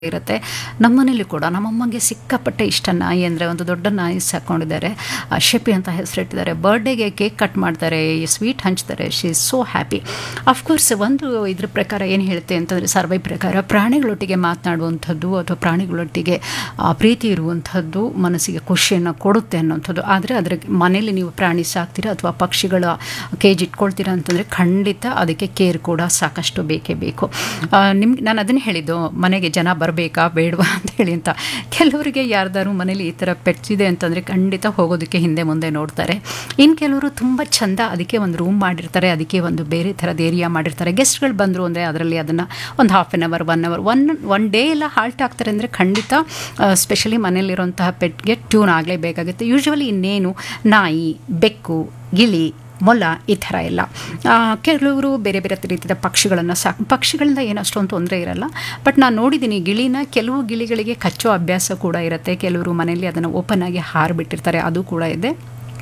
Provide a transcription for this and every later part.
ಇರುತ್ತೆ ನಮ್ಮನೇಲಿ ಕೂಡ ನಮ್ಮಮ್ಮಗೆ ಸಿಕ್ಕಾಪಟ್ಟೆ ಇಷ್ಟ ನಾಯಿ ಅಂದರೆ ಒಂದು ದೊಡ್ಡ ನಾಯಿ ಸಾಕೊಂಡಿದ್ದಾರೆ ಆ, ಶೆಪಿ ಅಂತ ಹೆಸರಿಟ್ಟಿದ್ದಾರೆ ಬರ್ಡೇಗೆ ಕೇಕ್ ಕಟ್ ಮಾಡ್ತಾರೆ ಸ್ವೀಟ್ ಹಂಚ್ತಾರೆ she is so happy of course ಒಂದು ಇದ್ರ ಪ್ರಕಾರ ಏನು ಹೇಳುತ್ತೆ ಅಂತಂದರೆ ಸರ್ವೈ ಪ್ರಕಾರ ಪ್ರಾಣಿಗಳೊಟ್ಟಿಗೆ ಮಾತನಾಡುವಂಥದ್ದು ಅಥವಾ ಪ್ರಾಣಿಗಳೊಟ್ಟಿಗೆ ಆ, ಪ್ರೀತಿ ಇರುವಂಥದ್ದು ಮನಸ್ಸಿಗೆ ಖುಷಿಯನ್ನು ಕೊಡುತ್ತೆ ಅನ್ನೋಂಥದ್ದು ಆದರೆ ಅದರ ಮನೇಲಿ ನೀವು ಪ್ರಾಣಿ ಸಾಕ್ತೀರಾ ಅಥವಾ ಪಕ್ಷಿಗಳ ಕೇಜ್ ಇಟ್ಕೊಳ್ತೀರಾ ಅಂತಂದರೆ ಖಂಡಿತ ಅದಕ್ಕೆ ಕೇರ್ ಕೂಡ ಸಾಕಷ್ಟು ಬೇಕೇ ಬೇಕು ನಿಮ್ಗೆ ನಾನು ಅದನ್ನೇ ಹೇಳಿದ್ದು ಮನೆಗೆ ಜನ ಬರಬೇಕಾ ಬೇಡವಾ ಅಂತ ಹೇಳಿ ಅಂತ ಕೆಲವರಿಗೆ ಯಾರ್ದಾರು ಮನೇಲಿ ಈ ಥರ ಪೆಟ್ಸ್ ಇದೆ ಅಂತಂದರೆ ಖಂಡಿತ ಹೋಗೋದಕ್ಕೆ ಹಿಂದೆ ಮುಂದೆ ನೋಡ್ತಾರೆ ಇನ್ನು ಕೆಲವರು ತುಂಬ ಚಂದ ಅದಕ್ಕೆ ಒಂದು ರೂಮ್ ಮಾಡಿರ್ತಾರೆ ಅದಕ್ಕೆ ಒಂದು ಬೇರೆ ಥರದ ಏರಿಯಾ ಮಾಡಿರ್ತಾರೆ ಗೆಸ್ಟ್ಗಳು ಬಂದರು ಅಂದರೆ ಅದರಲ್ಲಿ ಅದನ್ನು ಒಂದು half an hour one hour one one day ಎಲ್ಲ ಹಾಲ್ಟ್ ಆಗ್ತಾರೆ ಅಂದರೆ ಖಂಡಿತ ಸ್ಪೆಷಲಿ ಮನೇಲಿರುವಂತಹ ಪೆಟ್ಗೆ ಟ್ಯೂನ್ ಆಗಲೇಬೇಕಾಗುತ್ತೆ ಯೂಶ್ವಲಿ ಇನ್ನೇನು ನಾಯಿ ಬೆಕ್ಕು ಗಿಳಿ ಮೊಲ ಈ ಥರ ಎಲ್ಲ ಆ, ಕೆಲವರು ಬೇರೆ ಬೇರೆ ರೀತಿಯ ಪಕ್ಷಿಗಳನ್ನು ಸಾಕು ಪಕ್ಷಿಗಳಿಂದ ಏನು ಅಷ್ಟೊಂದು ತೊಂದರೆ ಇರಲ್ಲ ಬಟ್ ನಾನು ನೋಡಿದ್ದೀನಿ ಗಿಳಿನ ಕೆಲವು ಗಿಳಿಗಳಿಗೆ ಕಚ್ಚೋ ಅಭ್ಯಾಸ ಕೂಡ ಇರುತ್ತೆ ಕೆಲವರು ಮನೆಯಲ್ಲಿ ಅದನ್ನು ಓಪನ್ ಆಗಿ ಹಾರಿಬಿಟ್ಟಿರ್ತಾರೆ ಅದು ಕೂಡ ಇದೆ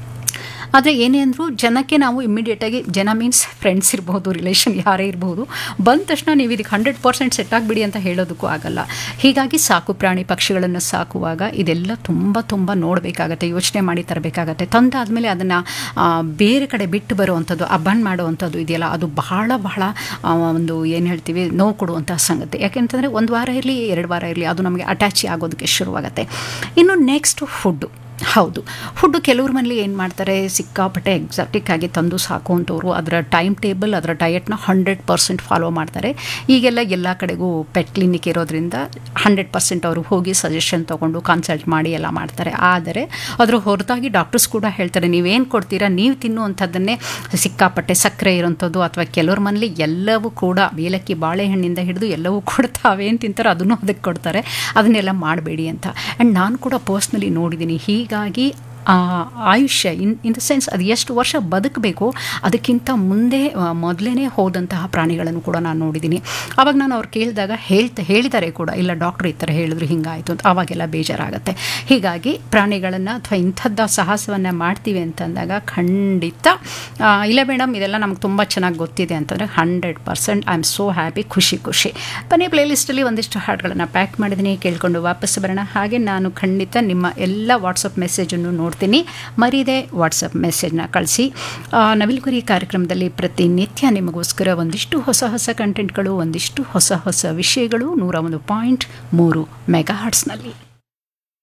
ಆದರೆ ಏನೇ ಅಂದರೂ ಜನಕ್ಕೆ ನಾವು ಇಮ್ಮಿಡಿಯೇಟಾಗಿ ಜನ ಮೀನ್ಸ್ ಫ್ರೆಂಡ್ಸ್ ಇರ್ಬೋದು ರಿಲೇಷನ್ ಯಾರೇ ಇರ್ಬೋದು ಬಂದ ತಕ್ಷಣ ನೀವು ಇದಕ್ಕೆ ಹಂಡ್ರೆಡ್ ಪರ್ಸೆಂಟ್ ಸೆಟ್ ಆಗಿಬಿಡಿ ಅಂತ ಹೇಳೋದಕ್ಕೂ ಆಗಲ್ಲ ಹೀಗಾಗಿ ಸಾಕು ಪ್ರಾಣಿ ಪಕ್ಷಿಗಳನ್ನು ಸಾಕುವಾಗ ಇದೆಲ್ಲ ತುಂಬ ತುಂಬ ನೋಡಬೇಕಾಗತ್ತೆ ಯೋಚನೆ ಮಾಡಿ ತರಬೇಕಾಗತ್ತೆ ತಂದಾದಮೇಲೆ ಅದನ್ನು ಬೇರೆ ಕಡೆ ಬಿಟ್ಟು ಬರುವಂಥದ್ದು ಅಬಂಡ್ ಮಾಡುವಂಥದ್ದು ಇದೆಯಲ್ಲ ಅದು ಬಹಳ ಬಹಳ ಆ, ಒಂದು ಏನು ಹೇಳ್ತೀವಿ ನೋವು ಕೊಡುವಂತಹ ಸಂಗತಿ ಯಾಕೆಂತಂದರೆ ಒಂದು ವಾರ ಇರಲಿ ಎರಡು ವಾರ ಇರಲಿ ಅದು ನಮಗೆ ಅಟ್ಯಾಚಿ ಆಗೋದಕ್ಕೆ ಶುರುವಾಗುತ್ತೆ ಇನ್ನು ನೆಕ್ಸ್ಟ್ ಫುಡ್ಡು ಹೌದು ಫುಡ್ಡು ಕೆಲವ್ರ ಮನೇಲಿ ಏನು ಮಾಡ್ತಾರೆ ಸಿಕ್ಕಾಪಟ್ಟೆ ಎಕ್ಸಾಟಿಕ್ ಆಗಿ ತಂದು ಸಾಕುವಂಥವ್ರು ಅದರ ಟೈಮ್ ಟೇಬಲ್ ಅದರ ಡಯಟ್ನ ಹಂಡ್ರೆಡ್ ಪರ್ಸೆಂಟ್ ಫಾಲೋ ಮಾಡ್ತಾರೆ ಈಗೆಲ್ಲ ಎಲ್ಲ ಕಡೆಗೂ ಪೆಟ್ ಕ್ಲಿನಿಕ್ ಇರೋದ್ರಿಂದ ಹಂಡ್ರೆಡ್ ಪರ್ಸೆಂಟ್ ಅವರು ಹೋಗಿ ಸಜೆಷನ್ ತೊಗೊಂಡು ಕನ್ಸಲ್ಟ್ ಮಾಡಿ ಎಲ್ಲ ಮಾಡ್ತಾರೆ ಆದರೆ ಅದರ ಹೊರತಾಗಿ ಡಾಕ್ಟರ್ಸ್ ಕೂಡ ಹೇಳ್ತಾರೆ ನೀವೇನು ಕೊಡ್ತೀರಾ ನೀವು ತಿನ್ನುವಂಥದ್ದನ್ನೇ ಸಿಕ್ಕಾಪಟ್ಟೆ ಸಕ್ಕರೆ ಇರೋಂಥದ್ದು ಅಥವಾ ಕೆಲವ್ರ ಮನೇಲಿ ಎಲ್ಲವೂ ಕೂಡ ಏಲಕ್ಕಿ ಬಾಳೆಹಣ್ಣಿಂದ ಹಿಡಿದು ಎಲ್ಲವೂ ಕೂಡ ತಾವೇನು ತಿಂತಾರೋ ಅದನ್ನು ಅದಕ್ಕೆ ಕೊಡ್ತಾರೆ ಅದನ್ನೆಲ್ಲ ಮಾಡಬೇಡಿ ಅಂತ ಆ್ಯಂಡ್ ನಾನು ಕೂಡ ಪರ್ಸ್ನಲಿ ನೋಡಿದ್ದೀನಿ ಹೀಗಾಗಿ ಆ ಆಯುಷ್ಯ ಇನ್ ಇನ್ ದ ಸೆನ್ಸ್ ಅದು ಎಷ್ಟು ವರ್ಷ ಬದುಕಬೇಕು ಅದಕ್ಕಿಂತ ಮುಂದೆ ಮೊದಲೇ ಹೋದಂತಹ ಪ್ರಾಣಿಗಳನ್ನು ಕೂಡ ನಾನು ನೋಡಿದ್ದೀನಿ ಆವಾಗ ನಾನು ಅವ್ರು ಕೇಳಿದಾಗ ಹೇಳ್ತಾ ಹೇಳಿದ್ದಾರೆ ಕೂಡ ಇಲ್ಲ ಡಾಕ್ಟ್ರ್ ಈ ಥರ ಹೇಳಿದ್ರು ಹಿಂಗಾಯಿತು ಅಂತ ಆವಾಗೆಲ್ಲ ಬೇಜಾರಾಗುತ್ತೆ ಹೀಗಾಗಿ ಪ್ರಾಣಿಗಳನ್ನು ಅಥವಾ ಇಂಥದ್ದು ಸಾಹಸವನ್ನು ಮಾಡ್ತೀವಿ ಅಂತಂದಾಗ ಖಂಡಿತ ಆ, ಇಲ್ಲ ಮೇಡಮ್ ಇದೆಲ್ಲ ನಮ್ಗೆ ತುಂಬ ಚೆನ್ನಾಗಿ ಗೊತ್ತಿದೆ ಅಂತಂದರೆ hundred percent I am so happy ಖುಷಿ ಖುಷಿ ಬನ್ನಿ ಪ್ಲೇಲಿಸ್ಟಲ್ಲಿ ಒಂದಿಷ್ಟು ಹಾಡುಗಳನ್ನು ಪ್ಯಾಕ್ ಮಾಡಿದ್ದೀನಿ ಕೇಳಿಕೊಂಡು ವಾಪಸ್ ಬರೋಣ ಹಾಗೆ ನಾನು ಖಂಡಿತ ನಿಮ್ಮ ಎಲ್ಲ ವಾಟ್ಸಪ್ ಮೆಸೇಜನ್ನು ನೋಡ್ತೀನಿ ಮರೀದೆ ವಾಟ್ಸಪ್ ಮೆಸೇಜ್ನ ಕಳಿಸಿ ನವಿಲುಗುರಿ ಕಾರ್ಯಕ್ರಮದಲ್ಲಿ ಪ್ರತಿನಿತ್ಯ ನಿಮಗೋಸ್ಕರ ಒಂದಿಷ್ಟು ಹೊಸ ಹೊಸ ಕಂಟೆಂಟ್ಗಳು ಒಂದಿಷ್ಟು ಹೊಸ ಹೊಸ ವಿಷಯಗಳು ನೂರ ಒಂದು ಪಾಯಿಂಟ್ ಮೂರು ಮೆಗಾ ಹಾರ್ಟ್ಸ್ನಲ್ಲಿ